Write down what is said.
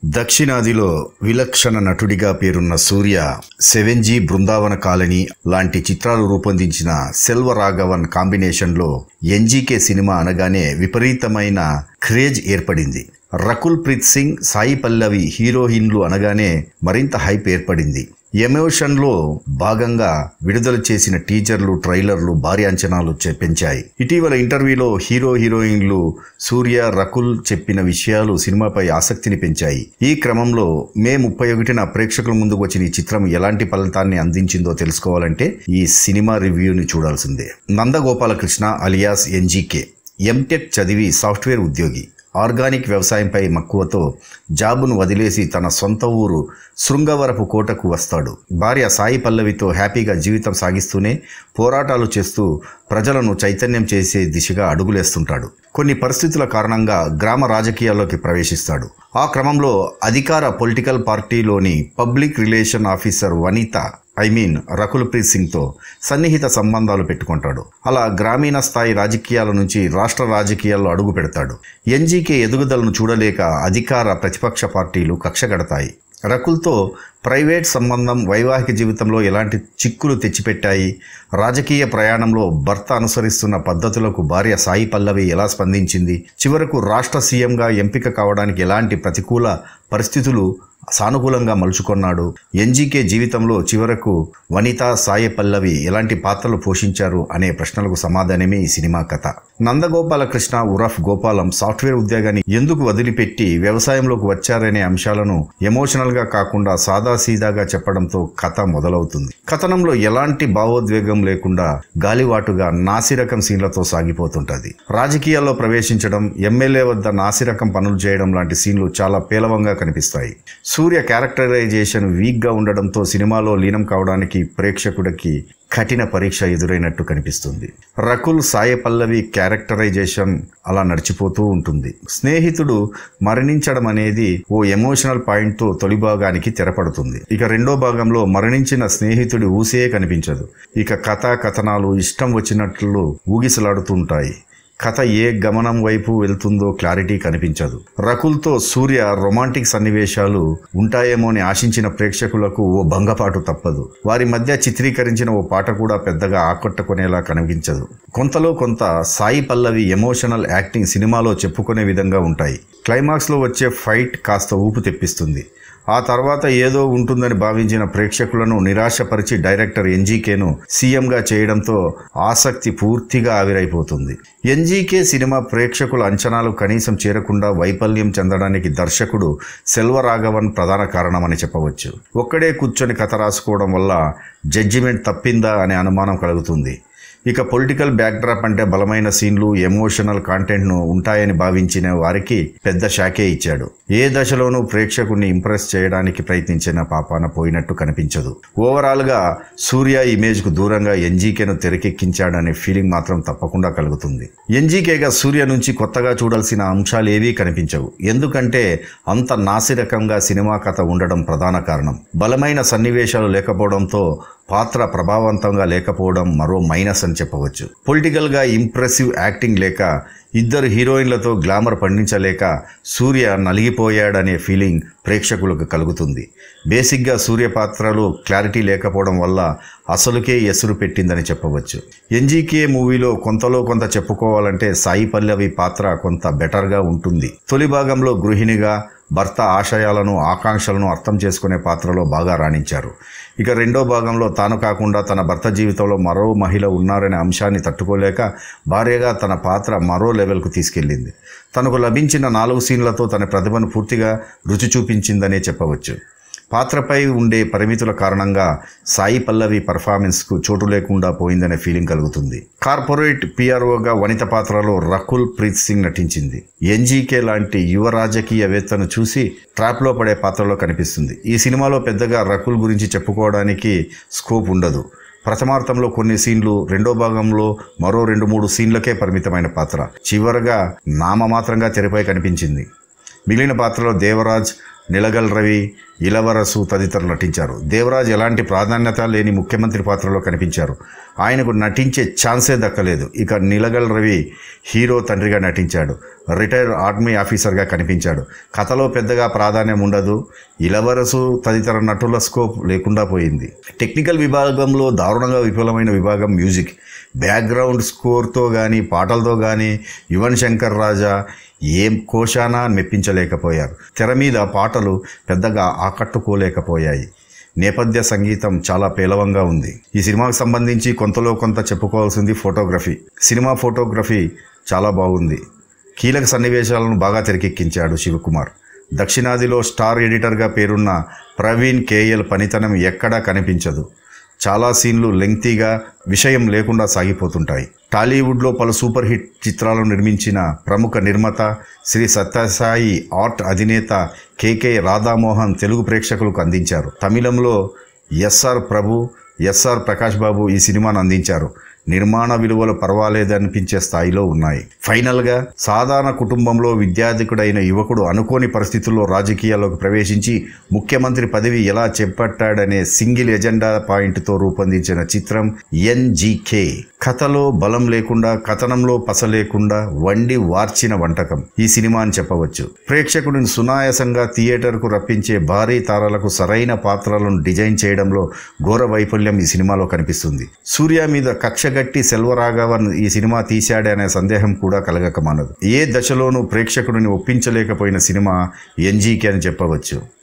దక్షిణాదిలో విలక్షణ నటుడిగా పేరున్న Suriya seven G Brindavan colony లాంటి చిత్రాలు రూపొందించిన సెల్వ రాఘవన్ కాంబినేషన్లో ఎన్జీకే సినిమా అనగానే విపరీతమైన క్రేజ్ ఏర్పడింది రకుల్ ప్రీత్ సింగ్ సాయి పల్లవి హీరోయిన్లు అనగానే మరింత హైప్ ఏర్పడింది ఎమోషన్లో భాగంగా విడుదల చేసిన టీజర్లు ట్రైలర్లు భారీ అంచనాలు చె- పెంచాయి ఇటీవల ఇంటర్వ్యూలో హీరో హీరోయిన్లు సూర్య రకుల్ చెప్పిన విషయాలు సినిమాపై ఆసక్తిని పెంచాయి ఈ క్రమంలో మే ముప్పై ఒకటిన ప్రేక్షకుల ముందుకు వచ్చిన ఈ చిత్రం ఎలాంటి ఫలితాన్ని అందించిందో తెలుసుకోవాలంటే ఈ సినిమా రివ్యూని చూడాల్సిందే నందగోపాలకృష్ణ అలియాస్ ఎన్జీకే ఎంటెక్ చదివి సాఫ్ట్వేర్ ఉద్యోగి ఆర్గానిక్ వ్యవసాయంపై మక్కువతో జాబును వదిలేసి తన సొంత ఊరు శృంగవరపు కోటకు వస్తాడు భార్య సాయి పల్లవితో హ్యాపీగా జీవితం సాగిస్తూనే పోరాటాలు చేస్తూ ప్రజలను చైతన్యం చేసే దిశగా అడుగులేస్తుంటాడు కొన్ని పరిస్థితుల కారణంగా గ్రామ రాజకీయాల్లోకి ప్రవేశిస్తాడు ఆ క్రమంలో అధికార పొలిటికల్ పార్టీలోని పబ్లిక్ రిలేషన్ ఆఫీసర్ వనిత ఐ మీన్ రకుల్ ప్రీత్ సింగ్తో సన్నిహిత సంబంధాలు పెట్టుకుంటాడు అలా గ్రామీణ స్థాయి రాజకీయాల నుంచి రాష్ట్ర రాజకీయాల్లో అడుగు పెడతాడు ఎన్జీకే ఎదుగుదలను చూడలేక అధికార ప్రతిపక్ష పార్టీలు కక్షగడతాయి రకుల్తో ప్రైవేట్ సంబంధం వైవాహిక జీవితంలో ఎలాంటి చిక్కులు తెచ్చిపెట్టాయి రాజకీయ ప్రయాణంలో భర్త అనుసరిస్తున్న పద్ధతులకు భార్య సాయి పల్లవి ఎలా స్పందించింది చివరకు రాష్ట్ర సీఎంగా ఎంపిక కావడానికి ఎలాంటి ప్రతికూల పరిస్థితులు సానుకూలంగా మలుచుకున్నాడు ఎన్జీకే జీవితంలో చివరకు వనిత సాయి పల్లవి ఎలాంటి పాత్రలు పోషించారు అనే ప్రశ్నలకు సమాధానమే ఈ సినిమా కథ నందగోపాలకృష్ణ ఉరఫ్ గోపాలం సాఫ్ట్వేర్ ఉద్యోగాన్ని ఎందుకు వదిలిపెట్టి వ్యవసాయంలోకి వచ్చారనే అంశాలను ఎమోషనల్ గా కాకుండా సాదాసీదాగా చెప్పడంతో కథ మొదలవుతుంది కథనంలో ఎలాంటి భావోద్వేగం లేకుండా గాలివాటుగా నాసిరకం సీన్లతో సాగిపోతుంటది రాజకీయాల్లో ప్రవేశించడం ఎమ్మెల్యే వద్ద నాసిరకం పనులు చేయడం లాంటి సీన్లు చాలా పేలవంగా కనిపిస్తాయి సూర్య క్యారెక్టరైజేషన్ వీక్ గా ఉండడంతో సినిమాలో లీనం కావడానికి ప్రేక్షకుడికి కఠిన పరీక్ష ఎదురైనట్టు కనిపిస్తుంది రకుల్ సాయి పల్లవి క్యారెక్టరైజేషన్ అలా నడిచిపోతూ ఉంటుంది స్నేహితుడు మరణించడం అనేది ఓ ఎమోషనల్ పాయింట్ తో తొలి భాగానికి తెరపడుతుంది ఇక రెండో భాగంలో మరణించిన స్నేహితుడి ఊసే కనిపించదు ఇక కథా కథనాలు ఇష్టం వచ్చినట్లు ఊగిసలాడుతుంటాయి కథ ఏ గమనం వైపు వెళ్తుందో క్లారిటీ కనిపించదు రకుల్తో సూర్య రొమాంటిక్ సన్నివేశాలు ఉంటాయేమో అని ఆశించిన ప్రేక్షకులకు ఓ భంగపాటు తప్పదు వారి మధ్య చిత్రీకరించిన ఓ పాట కూడా పెద్దగా ఆకట్టుకునేలా కనిపించదు కొంతలో కొంత సాయి పల్లవి ఎమోషనల్ యాక్టింగ్ సినిమాలో చెప్పుకునే విధంగా ఉంటాయి క్లైమాక్స్లో వచ్చే ఫైట్ కాస్త ఊపు తెప్పిస్తుంది ఆ తర్వాత ఏదో ఉంటుందని భావించిన ప్రేక్షకులను నిరాశపరిచి డైరెక్టర్ ఎన్జీకేను సీఎంగా చేయడంతో ఆసక్తి పూర్తిగా ఆవిరైపోతుంది ఎన్జీకే సినిమా ప్రేక్షకుల అంచనాలు కనీసం చేరకుండా వైఫల్యం చెందడానికి దర్శకుడు సెల్వరాఘవన్ ప్రధాన కారణమని చెప్పవచ్చు ఒక్కడే కూర్చొని కథ రాసుకోవడం వల్ల జడ్జిమెంట్ తప్పిందా అనే అనుమానం కలుగుతుంది ఇక పొలిటికల్ బ్యాక్డ్రాప్ అంటే బలమైన సీన్లు ఎమోషనల్ కాంటెంట్ను ఉంటాయని భావించిన వారికి పెద్ద షాకే ఇచ్చాడు ఏ దశలోనూ ప్రేక్షకుడిని ఇంప్రెస్ చేయడానికి ప్రయత్నించిన పాపాన పోయినట్టు కనిపించదు ఓవరాల్గా సూర్య ఇమేజ్కు దూరంగా ఎన్జీకేను తెరకెక్కించాడనే ఫీలింగ్ మాత్రం తప్పకుండా కలుగుతుంది ఎన్జీకేగా సూర్య నుంచి కొత్తగా చూడాల్సిన అంశాలు ఏవీ కనిపించవు ఎందుకంటే అంత నాసిరకంగా సినిమా కథ ఉండడం ప్రధాన కారణం బలమైన సన్నివేశాలు లేకపోవడంతో పాత్ర ప్రభావవంతంగా లేకపోవడం మరో మైనస్ అని చెప్పవచ్చు పొలిటికల్గా ఇంప్రెసివ్ యాక్టింగ్ లేక ఇద్దరు హీరోయిన్లతో గ్లామర్ పండించలేక సూర్య నలిగిపోయాడనే ఫీలింగ్ ప్రేక్షకులకు కలుగుతుంది బేసిక్గా సూర్య పాత్రలో క్లారిటీ లేకపోవడం వల్ల అసలుకే ఎసురు పెట్టిందని చెప్పవచ్చు ఎన్జీకే మూవీలో కొంతలో కొంత చెప్పుకోవాలంటే సాయి పల్లవి పాత్ర కొంత బెటర్గా ఉంటుంది తొలి భాగంలో గృహిణిగా భర్త ఆశయాలను ఆకాంక్షలను అర్థం చేసుకునే పాత్రలో బాగా రాణించారు ఇక రెండో భాగంలో తాను కాకుండా తన భర్త జీవితంలో మరో మహిళ ఉన్నారనే అంశాన్ని తట్టుకోలేక భార్యగా తన పాత్ర మరో లెవెల్కు తీసుకెళ్ళింది తనకు లభించిన నాలుగు సీన్లతో తన ప్రతిభను పూర్తిగా రుచి చూపించిందనే చెప్పవచ్చు పాత్రపై ఉండే పరిమితుల కారణంగా సాయి పల్లవి పర్ఫార్మెన్స్కు చోటు లేకుండా పోయిందనే ఫీలింగ్ కలుగుతుంది కార్పొరేట్ పిఆర్ఓగా వనిత పాత్రలో రకుల్ ప్రీత్ సింగ్ నటించింది ఎన్జీకే లాంటి యువ రాజకీయవేత్తను చూసి ట్రాప్లో పడే పాత్రలో కనిపిస్తుంది ఈ సినిమాలో పెద్దగా రకుల్ గురించి చెప్పుకోవడానికి స్కోప్ ఉండదు ప్రథమార్థంలో కొన్ని సీన్లు రెండో భాగంలో మరో రెండు మూడు సీన్లకే పరిమితమైన పాత్ర చివరగా నామమాత్రంగా తెరపై కనిపించింది మిగిలిన పాత్రలో దేవరాజ్ నిలగల్ రవి ఇలవరసు తదితరులు నటించారు దేవరాజ్ ఎలాంటి ప్రాధాన్యత లేని ముఖ్యమంత్రి పాత్రలో కనిపించారు ఆయనకు నటించే ఛాన్సే దక్కలేదు ఇక నిలగల్ రవి హీరో తండ్రిగా నటించాడు రిటైర్డ్ ఆర్మీ ఆఫీసర్గా కనిపించాడు కథలో పెద్దగా ప్రాధాన్యం ఉండదు ఇలవరసు తదితర నటుల స్కోప్ లేకుండా పోయింది టెక్నికల్ విభాగంలో దారుణంగా విఫలమైన విభాగం మ్యూజిక్ బ్యాక్గ్రౌండ్ స్కోర్తో కానీ పాటలతో కానీ యువన్ శంకర్ రాజా ఏం కోశానా మెప్పించలేకపోయారు తెర మీద పాటలు పెద్దగా ఆకట్టుకోలేకపోయాయి నేపథ్య సంగీతం చాలా పేలవంగా ఉంది ఈ సినిమాకు సంబంధించి కొంతలో కొంత చెప్పుకోవాల్సింది ఫోటోగ్రఫీ సినిమా ఫోటోగ్రఫీ చాలా బాగుంది కీలక సన్నివేశాలను బాగా తెరకెక్కించాడు శివకుమార్ దక్షిణాదిలో స్టార్ ఎడిటర్గా పేరున్న ప్రవీణ్ కేఎల్ పనితనం ఎక్కడా కనిపించదు చాలా సీన్లు లెంగ్తీగా విషయం లేకుండా సాగిపోతుంటాయి టాలీవుడ్లో పలు సూపర్ హిట్ చిత్రాలను నిర్మించిన ప్రముఖ నిర్మాత శ్రీ సత్యసాయి ఆర్ట్ అధినేత కేకే రాధామోహన్ తెలుగు ప్రేక్షకులకు అందించారు తమిళంలో ఎస్ఆర్ ప్రభు ఎస్ఆర్ ప్రకాష్ బాబు ఈ సినిమాను అందించారు నిర్మాణ విలువలు పర్వాలేదనిపించే స్థాయిలో ఉన్నాయి ఫైనల్గా సాధారణ కుటుంబంలో విద్యార్థికుడైన యువకుడు అనుకోని పరిస్థితుల్లో రాజకీయాల్లోకి ప్రవేశించి ముఖ్యమంత్రి పదవి ఎలా చేపట్టాడనే సింగిల్ ఎజెండా పాయింట్తో రూపొందించిన చిత్రం ఎన్జీకే కథలో బలం లేకుండా కథనంలో పస లేకుండా వండి వార్చిన వంటకం ఈ సినిమా అని చెప్పవచ్చు ప్రేక్షకుడిని సునాయాసంగా థియేటర్కు రప్పించే భారీ తారలకు సరైన పాత్రలను డిజైన్ చేయడంలో ఘోర వైఫల్యం ఈ సినిమాలో కనిపిస్తుంది సూర్య మీద కక్షగట్టి సెల్వరాఘవన్ ఈ సినిమా తీశాడే అనే సందేహం కూడా కలగక మానదు ఏ దశలోనూ ప్రేక్షకుడిని ఒప్పించలేకపోయిన సినిమా ఎన్జీకే అని చెప్పవచ్చు